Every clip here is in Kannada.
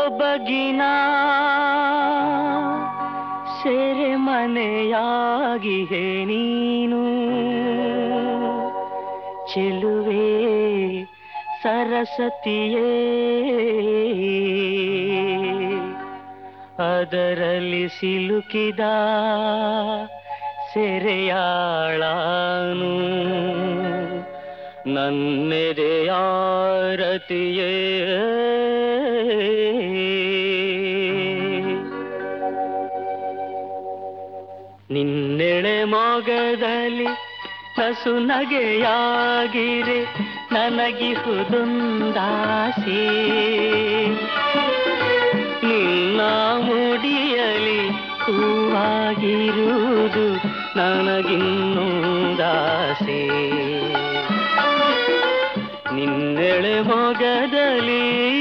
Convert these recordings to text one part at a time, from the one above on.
ಸೊಬಗಿನ ಸೆರೆಮನೆಯಾಗಿಹೆ ನೀನು ಚೆಲುವೆ ಸರಸ್ವತಿಯೇ ಅದರಲ್ಲಿ ಸಿಲುಕಿದ ಸೆರೆಯಾಳಾನು ನನ್ನೆದೆಯಾರತಿಯೇ ನಿನ್ನೆಳೆ ಮೊಗದಲ್ಲಿ ನಸು ನಗೆಯಾಗಿರೆ ನನಗಿಹುದೊಂದಾಸೆ ನಿನ್ನ ಮುಡಿಯಲಿ ಹೂವಾಗಿರುವುದು ನನಗಿನ್ನೊಂದಾಸೆ ನಿನ್ನೆಳೆ ಮೊಗದಲ್ಲಿ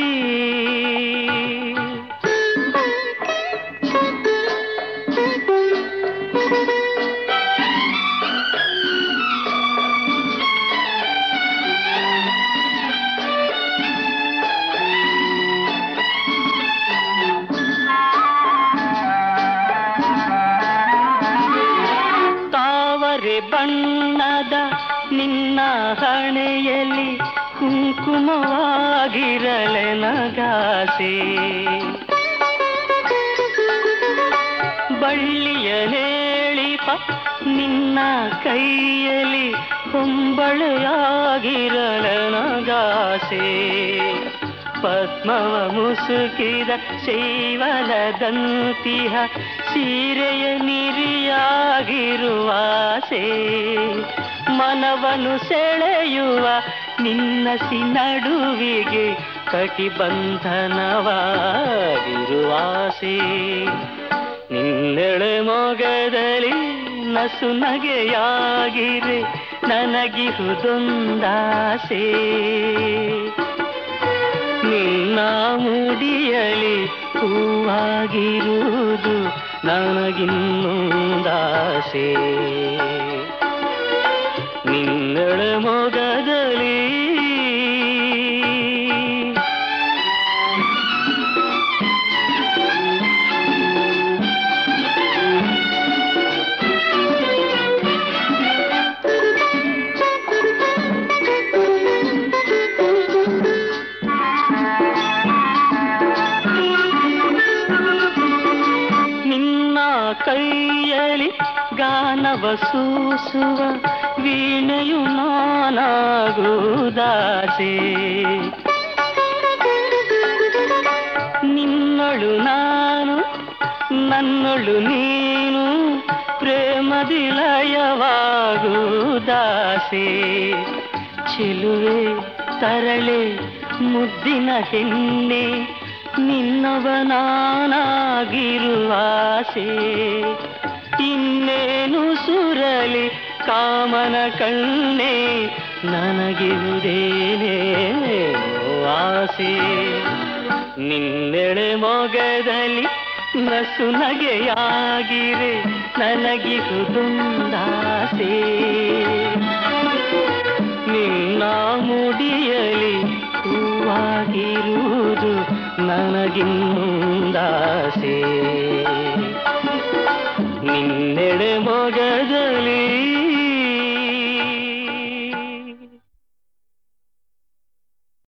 ತಾವರೆ ಬಣ್ಣದ ನಿನ್ನ ಹಣೆಯಲ್ಲಿ ಕುಂಕುಮವಾಗಿರಲೆ ನಗಾಸೆ ಬಳ್ಳಿಯ ನೇಳಿಪ ನಿನ್ನ ಕೈಯಲ್ಲಿ ಹೊಂಬಳೆಯಾಗಿರಲೆ ನಗಾಸೆ ಪದ್ಮವ ಮುಸುಕಿದ ಶೈವಲದಂತಿಹ ಸೀರೆಯ ನಿರಿಯಾಗಿರುವಾಸೆ ಮನವನ್ನು ಸೆಳೆಯುವ ನಿನ್ನಸಿ ನಡುವಿಗೆ ಕಟಿಬಂಧನವಾಗಿರುವಾಸೆ ನಿನ್ನೆಳೆ ಮೊಗದಲ್ಲಿ ನಸು ನಗೆಯಾಗಿರೆ ನನಗಿಹುದೊಂದಾಸೆ ನಿನ್ನ ಮುಡಿಯಲಿ ಹೂವಾಗಿರುವುದು ನನಗಿನ್ನೊಂದಾಸೆ ನಿನ್ನಳ ಮೊಗದಲ್ಲಿ ನಿನ್ನ ಕೈಯಲ್ಲಿ ಗಾನವ ಸೂಸುವ ವೀಣೆಯು ನಾನಾಗುವುದಾಸೆ ನಿನ್ನಳು ನಾನು ನನ್ನಳು ನೀನು ಪ್ರೇಮದಿ ಲಯವಾಗುವುದಾಸೆ ಚೆಲುವೆ ತರಳೆ ಮುದ್ದಿನ ಹೆಣ್ಣೆ ನಿನ್ನವನಾಗಿರುವಾಸೆ ಇನ್ನೇನು ಸುರಲಿ ಕಾಮನ ಕಣ್ಣೆ ನನಗಿರುವುದೇನೇ ಆಸೆ ನಿನ್ನೆಳೆ ಮೊಗದಲ್ಲಿ ನಸು ನಗೆಯಾಗಿರೆ ನನಗಿರುವುದೊಂದಾಸೆ ನಿನ್ನ ಮುಡಿಯಲಿ ಹೂವಾಗಿರುವುದು ನನಗಿನ್ನೊಂದಾಸೆ ನಿನ್ನೆಡೆ ಮೊಗದಲ್ಲಿ